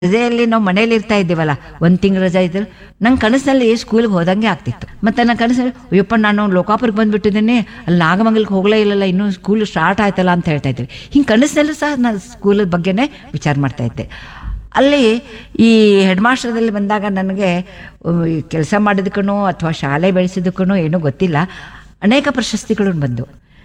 ರಜೆಯಲ್ಲಿ ನಾವು ಮನೇಲಿ ಇರ್ತಾ ಇದ್ದೀವಲ್ಲ ಒಂದ್ ತಿಂಗಳ ರಜೆ ಇದ್ರೆ ನಂಗೆ ಕನಸಿನಲ್ಲಿ ಸ್ಕೂಲ್ಗೆ ಹೋದಂಗೆ ಆಗ್ತಿತ್ತು ಮತ್ತೆ ನನ್ನ ಕನಸಲ್ಲಿ ಅಯ್ಯಪ್ಪ ನಾನು ಲೋಕಾಪುರಕ್ಕೆ ಬಂದ್ಬಿಟ್ಟಿದ್ದೀನಿ ಅಲ್ಲಿ ನಾಗಮಂಗಲಕ್ಕೆ ಹೋಗಲೇ ಇಲ್ಲಲ್ಲ ಇನ್ನೂ ಸ್ಕೂಲ್ ಸ್ಟಾರ್ಟ್ ಆಯ್ತಲ್ಲ ಅಂತ ಹೇಳ್ತಾ ಇದ್ವಿ ಹಿಂಗೆ ಕನಸಿನಲ್ಲೂ ಸಹ ನಾನು ಸ್ಕೂಲ್ ಬಗ್ಗೆನೇ ವಿಚಾರ ಮಾಡ್ತಾ ಇದ್ದೆ ಅಲ್ಲಿ ಈ ಹೆಡ್ ಮಾಸ್ಟರ್ದಲ್ಲಿ ಬಂದಾಗ ನನಗೆ ಕೆಲಸ ಮಾಡಿದಕ್ಕೂ ಅಥವಾ ಶಾಲೆ ಬೆಳೆಸಿದಕ್ಕೂ ಏನೂ ಗೊತ್ತಿಲ್ಲ ಅನೇಕ ಪ್ರಶಸ್ತಿಗಳು ಬಂದು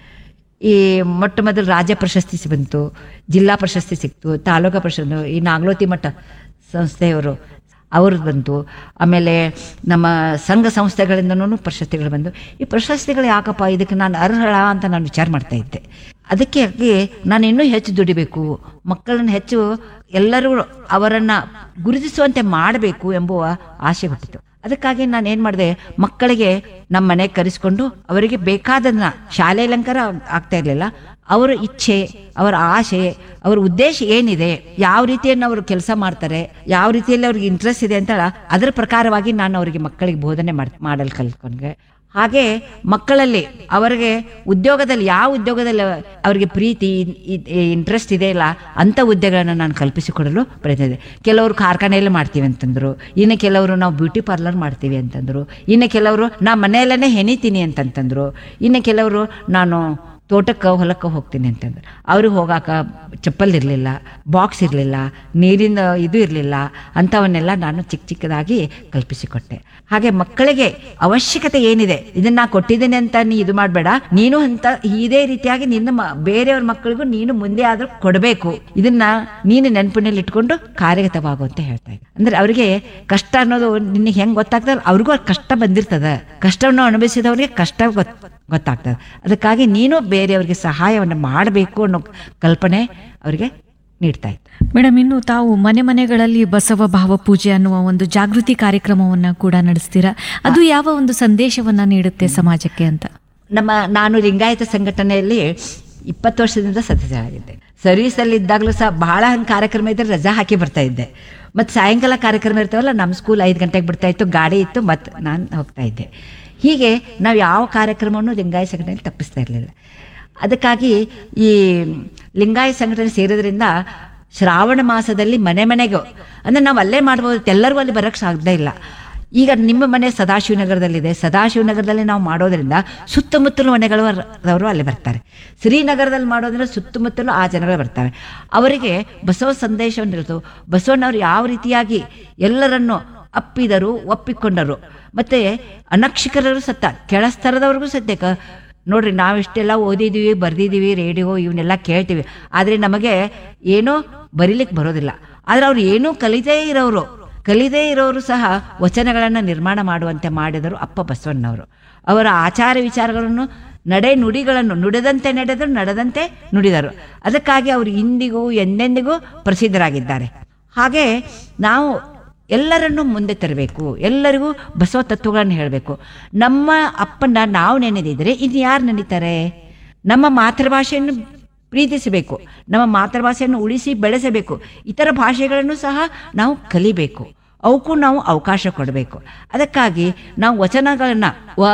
ಈ ಮೊಟ್ಟ ಮೊದಲು ರಾಜ್ಯ ಪ್ರಶಸ್ತಿ ಸಿ- ಬಂತು ಜಿಲ್ಲಾ ಪ್ರಶಸ್ತಿ ಸಿಕ್ತು ತಾಲೂಕು ಪ್ರಶಸ್ತಿ ಈ ನಾಗಲೋತಿ ಮಠ ಸಂಸ್ಥೆಯವರು ಅವ್ರದ್ದು ಬಂತು ಆಮೇಲೆ ನಮ್ಮ ಸಂಘ ಸಂಸ್ಥೆಗಳಿಂದನೂ ಪ್ರಶಸ್ತಿಗಳು ಬಂದು ಈ ಪ್ರಶಸ್ತಿಗಳು ಯಾಕಪ್ಪ ಇದಕ್ಕೆ ನಾನು ಅರ್ಹಳ ಅಂತ ನಾನು ವಿಚಾರ ಮಾಡ್ತಾ ಇದ್ದೆ ಅದಕ್ಕೆ ಆಗಿ ನಾನು ಇನ್ನೂ ಹೆಚ್ಚು ದುಡಿಬೇಕು ಮಕ್ಕಳನ್ನು ಹೆಚ್ಚು ಎಲ್ಲರೂ ಅವರನ್ನು ಗುರುತಿಸುವಂತೆ ಮಾಡಬೇಕು ಎಂಬುವ ಆಸೆ ಹುಟ್ಟಿತು ಅದಕ್ಕಾಗಿ ನಾನು ಏನು ಮಾಡಿದೆ ಮಕ್ಕಳಿಗೆ ನಮ್ಮ ಮನೆಗೆ ಕರೆಸ್ಕೊಂಡು ಅವರಿಗೆ ಬೇಕಾದನ್ನ ಶಾಲೆ ಅಲಂಕಾರ ಆಗ್ತಾ ಇರಲಿಲ್ಲ ಅವರ ಇಚ್ಛೆ ಅವರ ಆಸೆ ಅವರ ಉದ್ದೇಶ ಏನಿದೆ ಯಾವ ರೀತಿಯನ್ನು ಅವರು ಕೆಲಸ ಮಾಡ್ತಾರೆ ಯಾವ ರೀತಿಯಲ್ಲಿ ಅವ್ರಿಗೆ ಇಂಟ್ರೆಸ್ಟ್ ಇದೆ ಅಂತ ಅದರ ಪ್ರಕಾರವಾಗಿ ನಾನು ಅವರಿಗೆ ಮಕ್ಕಳಿಗೆ ಬೋಧನೆ ಮಾಡ್ ಮಾಡಲು ಕಲ್ತ್ಕೊಂಡೆ ಹಾಗೆ ಮಕ್ಕಳಲ್ಲಿ ಅವರಿಗೆ ಉದ್ಯೋಗದಲ್ಲಿ ಯಾವ ಉದ್ಯೋಗದಲ್ಲಿ ಅವರಿಗೆ ಪ್ರೀತಿ ಇಂಟ್ರೆಸ್ಟ್ ಇದೆ ಇಲ್ಲ ಅಂಥ ಉದ್ಯೋಗಗಳನ್ನು ನಾನು ಕಲ್ಪಿಸಿಕೊಡಲು ಪ್ರಯತ್ನ ಇದೆ ಕೆಲವರು ಕಾರ್ಖಾನೆಯಲ್ಲಿ ಮಾಡ್ತೀವಿ ಅಂತಂದ್ರು ಇನ್ನು ಕೆಲವರು ನಾವು ಬ್ಯೂಟಿ ಪಾರ್ಲರ್ ಮಾಡ್ತೀವಿ ಅಂತಂದ್ರು ಇನ್ನು ಕೆಲವರು ನಾ ಮನೆಯಲ್ಲೇ ಹೆಣಿತೀನಿ ಅಂತಂತಂದ್ರು ಇನ್ನು ಕೆಲವರು ನಾನು ತೋಟಕ್ಕೆ ಹೊಲಕ್ಕೆ ಹೋಗ್ತೀನಿ ಅಂತಂದ್ರೆ ಅವ್ರಿಗೆ ಹೋಗಾಕ ಚಪ್ಪಲ್ ಇರಲಿಲ್ಲ ಬಾಕ್ಸ್ ಇರಲಿಲ್ಲ ನೀರಿನ ಇದು ಇರಲಿಲ್ಲ ಅಂಥವನ್ನೆಲ್ಲ ನಾನು ಚಿಕ್ಕ ಚಿಕ್ಕದಾಗಿ ಕಲ್ಪಿಸಿಕೊಟ್ಟೆ ಹಾಗೆ ಮಕ್ಕಳಿಗೆ ಅವಶ್ಯಕತೆ ಏನಿದೆ ಇದನ್ನ ನಾ ಕೊಟ್ಟಿದ್ದೇನೆ ಅಂತ ನೀ ಇದು ಮಾಡಬೇಡ ನೀನು ಅಂತ ಇದೇ ರೀತಿಯಾಗಿ ನಿನ್ನ ಮ- ಬೇರೆಯವ್ರ ಮಕ್ಕಳಿಗೂ ನೀನು ಮುಂದೆ ಆದ್ರೂ ಕೊಡಬೇಕು ಇದನ್ನ ನೀನು ನೆನಪಿನಲ್ಲಿ ಇಟ್ಕೊಂಡು ಕಾರ್ಯಗತವಾಗು ಅಂತ ಹೇಳ್ತಾ ಇದ್ದೆ ಅಂದ್ರೆ ಅವರಿಗೆ ಕಷ್ಟ ಅನ್ನೋದು ನಿನಗೆ ಹೆಂಗ್ ಗೊತ್ತಾಗ್ತದೆ ಅವ್ರಿಗೂ ಆ ಕಷ್ಟ ಬಂದಿರ್ತದ ಕಷ್ಟವನ್ನು ಅನುಭವಿಸಿದವ್ರಿಗೆ ಕಷ್ಟ ಗೊತ್ ಗೊತ್ತಾಗ್ತದೆ ಅದಕ್ಕಾಗಿ ನೀನು ಬೇರೆಯವ್ರಿಗೆ ಸಹಾಯವನ್ನು ಮಾಡಬೇಕು ಅನ್ನೋ ಕಲ್ಪನೆ ಅವರಿಗೆ ನೀಡ್ತಾ ಇತ್ತು ಮೇಡಮ್ ಇನ್ನು ತಾವು ಮನೆ ಮನೆಗಳಲ್ಲಿ ಬಸವ ಭಾವ ಪೂಜೆ ಅನ್ನುವ ಒಂದು ಜಾಗೃತಿ ಕಾರ್ಯಕ್ರಮವನ್ನ ಕೂಡ ನಡೆಸ್ತೀರಾ ಅದು ಯಾವ ಒಂದು ಸಂದೇಶವನ್ನ ನೀಡುತ್ತೆ ಸಮಾಜಕ್ಕೆ ಅಂತ ನಮ್ಮ ನಾನು ಲಿಂಗಾಯತ ಸಂಘಟನೆಯಲ್ಲಿ ಇಪ್ಪತ್ತು ವರ್ಷದಿಂದ ಸದಸ್ಯರಾಗಿದ್ದೆ ಸರ್ವೀಸಲ್ಲಿ ಇದ್ದಾಗಲೂ ಸಹ ಬಹಳ ಹಂಗೆ ಕಾರ್ಯಕ್ರಮ ಇದ್ದರೆ ರಜಾ ಹಾಕಿ ಬರ್ತಾ ಇದ್ದೆ ಮತ್ತು ಸಾಯಂಕಾಲ ಕಾರ್ಯಕ್ರಮ ಇರ್ತಾವಲ್ಲ ನಮ್ಮ ಸ್ಕೂಲ್ ಐದು ಗಂಟೆಗೆ ಬಿಡ್ತಾ ಇತ್ತು ಗಾಡಿ ಇತ್ತು ಮತ್ತು ನಾನು ಹೋಗ್ತಾ ಇದ್ದೆ ಹೀಗೆ ನಾವು ಯಾವ ಕಾರ್ಯಕ್ರಮವನ್ನು ಲಿಂಗಾಯತ ಸಂಘಟನೆಯಲ್ಲಿ ತಪ್ಪಿಸ್ತಾ ಇರಲಿಲ್ಲ ಅದಕ್ಕಾಗಿ ಈ ಲಿಂಗಾಯತ ಸಂಘಟನೆ ಸೇರೋದ್ರಿಂದ ಶ್ರಾವಣ ಮಾಸದಲ್ಲಿ ಮನೆ ಮನೆಗೂ ಅಂದರೆ ನಾವು ಅಲ್ಲೇ ಮಾಡ್ಬೋದು ಎಲ್ಲರಿಗೂ ಅಲ್ಲಿ ಬರೋಕ್ಕೆ ಸಾಧ್ಯ ಇಲ್ಲ ಈಗ ನಿಮ್ಮ ಮನೆ ಸದಾಶಿವನಗರದಲ್ಲಿದೆ ಸದಾಶಿವನಗರದಲ್ಲಿ ನಾವು ಮಾಡೋದ್ರಿಂದ ಸುತ್ತಮುತ್ತಲು ಮನೆಗಳವರು ಅಲ್ಲಿ ಬರ್ತಾರೆ ಶ್ರೀನಗರದಲ್ಲಿ ಮಾಡೋದ್ರಿಂದ ಸುತ್ತಮುತ್ತಲು ಆ ಜನಗಳು ಬರ್ತಾರೆ ಅವರಿಗೆ ಬಸವ ಸಂದೇಶವನ್ನು ಇರ್ತವೆ ಬಸವಣ್ಣವ್ರು ಯಾವ ರೀತಿಯಾಗಿ ಎಲ್ಲರನ್ನು ಅಪ್ಪಿದರು ಒಪ್ಪಿಕೊಂಡರು ಮತ್ತೆ ಅನಕ್ಷಿಕರರು ಸತ್ತ ಕೆಳಸ್ತರದವ್ರಿಗೂ ಸತ್ಯಕ ನೋಡ್ರಿ ನಾವಿಷ್ಟೆಲ್ಲ ಓದಿದ್ದೀವಿ ಬರ್ದಿದ್ದೀವಿ ರೇಡಿಯೋ ಇವನ್ನೆಲ್ಲ ಕೇಳ್ತೀವಿ ಆದರೆ ನಮಗೆ ಏನೋ ಬರೀಲಿಕ್ಕೆ ಬರೋದಿಲ್ಲ ಆದರೆ ಅವ್ರು ಏನೂ ಕಲಿತೇ ಇರೋರು ಕಲಿದೇ ಇರೋರು ಸಹ ವಚನಗಳನ್ನು ನಿರ್ಮಾಣ ಮಾಡುವಂತೆ ಮಾಡಿದರು ಅಪ್ಪ ಬಸವಣ್ಣವರು ಅವರ ಆಚಾರ ವಿಚಾರಗಳನ್ನು ನಡೆ ನುಡಿಗಳನ್ನು ನುಡಿದಂತೆ ನಡೆದರು ನಡೆದಂತೆ ನುಡಿದರು ಅದಕ್ಕಾಗಿ ಅವರು ಇಂದಿಗೂ ಎಂದೆಂದಿಗೂ ಪ್ರಸಿದ್ಧರಾಗಿದ್ದಾರೆ ಹಾಗೆ ನಾವು ಎಲ್ಲರನ್ನೂ ಮುಂದೆ ತರಬೇಕು ಎಲ್ಲರಿಗೂ ಬಸವ ತತ್ವಗಳನ್ನು ಹೇಳಬೇಕು ನಮ್ಮ ಅಪ್ಪನ ನಾವು ನೆನೆದಿದ್ರೆ ಇನ್ನು ಯಾರು ನೆನೀತಾರೆ ನಮ್ಮ ಮಾತೃಭಾಷೆಯನ್ನು ಪ್ರೀತಿಸಬೇಕು ನಮ್ಮ ಮಾತೃಭಾಷೆಯನ್ನು ಉಳಿಸಿ ಬೆಳೆಸಬೇಕು ಇತರ ಭಾಷೆಗಳನ್ನು ಸಹ ನಾವು ಕಲಿಬೇಕು ಅವಕ್ಕೂ ನಾವು ಅವಕಾಶ ಕೊಡಬೇಕು ಅದಕ್ಕಾಗಿ ನಾವು ವಚನಗಳನ್ನು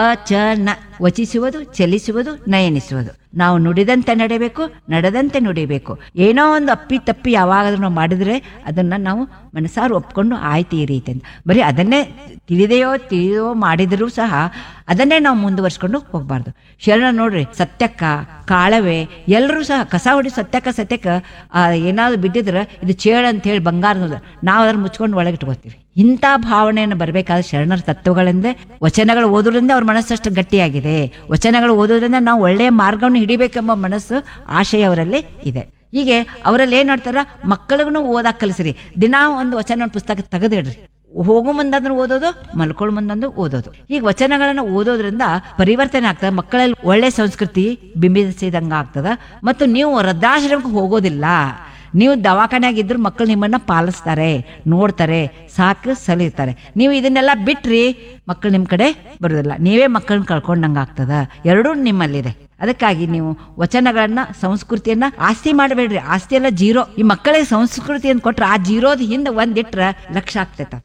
ವಚನ ವಚಿಸುವುದು ಚಲಿಸುವುದು ನಯನಿಸುವುದು ನಾವು ನುಡಿದಂತೆ ನಡೆಯಬೇಕು ನಡೆದಂತೆ ನುಡಿಬೇಕು ಏನೋ ಒಂದು ಅಪ್ಪಿ ತಪ್ಪಿ ಯಾವಾಗಾದ್ರೂ ನಾವು ಮಾಡಿದ್ರೆ ಅದನ್ನ ನಾವು ಮನಸಾರು ಒಪ್ಕೊಂಡು ಆಯ್ತು ಈ ರೀತಿ ಅಂತ ಬರೀ ಅದನ್ನೇ ತಿಳಿದೆಯೋ ತಿಳಿದೋ ಮಾಡಿದರೂ ಸಹ ಅದನ್ನೇ ನಾವು ಮುಂದುವರ್ಸ್ಕೊಂಡು ಹೋಗ್ಬಾರ್ದು ಶರಣ ನೋಡ್ರಿ ಸತ್ಯಕ್ಕ ಕಾಳವೆ ಎಲ್ಲರೂ ಸಹ ಕಸ ಹೊಡಿ ಸತ್ಯಕ್ಕ ಸತ್ಯಕ್ಕ ಆ, ಏನಾದ್ರು ಬಿದ್ದಿದ್ರೆ ಇದು ಚೇಳ ಅಂತ ಹೇಳಿ ಬಂಗಾರದ ನಾವು ಅದನ್ನ ಮುಚ್ಕೊಂಡು ಒಳಗಿಟ್ಕೋತೀವಿ ಇಂಥ ಭಾವನೆಯನ್ನು ಬರಬೇಕಾದ್ರೆ ಶರಣರ ತತ್ವಗಳಿಂದ ವಚನಗಳು ಓದೋದ್ರಿಂದ ಅವ್ರ ಮನಸ್ಸಷ್ಟು ಗಟ್ಟಿಯಾಗಿದೆ ವಚನಗಳು ಓದೋದ್ರಿಂದ ನಾವು ಒಳ್ಳೆಯ ಮಾರ್ಗವನ್ನು ಹಿಡಿಬೇಕೆಂಬ ಮನಸ್ಸು ಆಶಯ ಅವರಲ್ಲಿ ಇದೆ ಹೀಗೆ ಅವರಲ್ಲಿ ಏನ್ ಮಾಡ್ತಾರ ಮಕ್ಕಳಿಗೂ ಓದಾಕ್ ಕಲಿಸ್ರಿ ದಿನಾ ಒಂದು ವಚನ ಪುಸ್ತಕ ತೆಗೆದಿಡ್ರಿ ಹೋಗೋ ಮುಂದಂದ್ರೆ ಓದೋದು ಮಲ್ಕೊಳ್ಳೋ ಮುಂದಂದು ಓದೋದು ಈಗ ವಚನಗಳನ್ನು ಓದೋದ್ರಿಂದ ಪರಿವರ್ತನೆ ಆಗ್ತದೆ ಮಕ್ಕಳಲ್ಲಿ ಒಳ್ಳೆ ಸಂಸ್ಕೃತಿ ಬಿಂಬಿಸಿದಂಗ ಆಗ್ತದ ಮತ್ತು ನೀವು ವೃದ್ಧಾಶ್ರಮಕ್ಕೆ ಹೋಗೋದಿಲ್ಲ ನೀವು ದವಾಖಾನೆಯಾಗ ಇದ್ರು ಮಕ್ಕಳು ನಿಮ್ಮನ್ನ ಪಾಲಿಸ್ತಾರೆ ನೋಡ್ತಾರೆ ಸಾಕು ಸಲಿರ್ತಾರೆ ನೀವು ಇದನ್ನೆಲ್ಲ ಬಿಟ್ರಿ ಮಕ್ಕಳು ನಿಮ್ಮ ಕಡೆ ಬರೋದಿಲ್ಲ ನೀವೇ ಮಕ್ಕಳನ್ನ ಕಳ್ಕೊಂಡಂಗ ಆಗ್ತದ ಎರಡೂ ನಿಮ್ಮಲ್ಲಿದೆ ಅದಕ್ಕಾಗಿ ನೀವು ವಚನಗಳನ್ನ ಸಂಸ್ಕೃತಿಯನ್ನ ಆಸ್ತಿ ಮಾಡಬೇಡ್ರಿ ಆಸ್ತಿ ಎಲ್ಲ ಜೀರೋ ಈ ಮಕ್ಕಳಿಗೆ ಸಂಸ್ಕೃತಿ ಅಂತ ಕೊಟ್ರೆ ಆ ಜೀರೋದ ಹಿಂದೆ ಒಂದಿಟ್ರ ಲಕ್ಷ ಆಗ್ತೈತ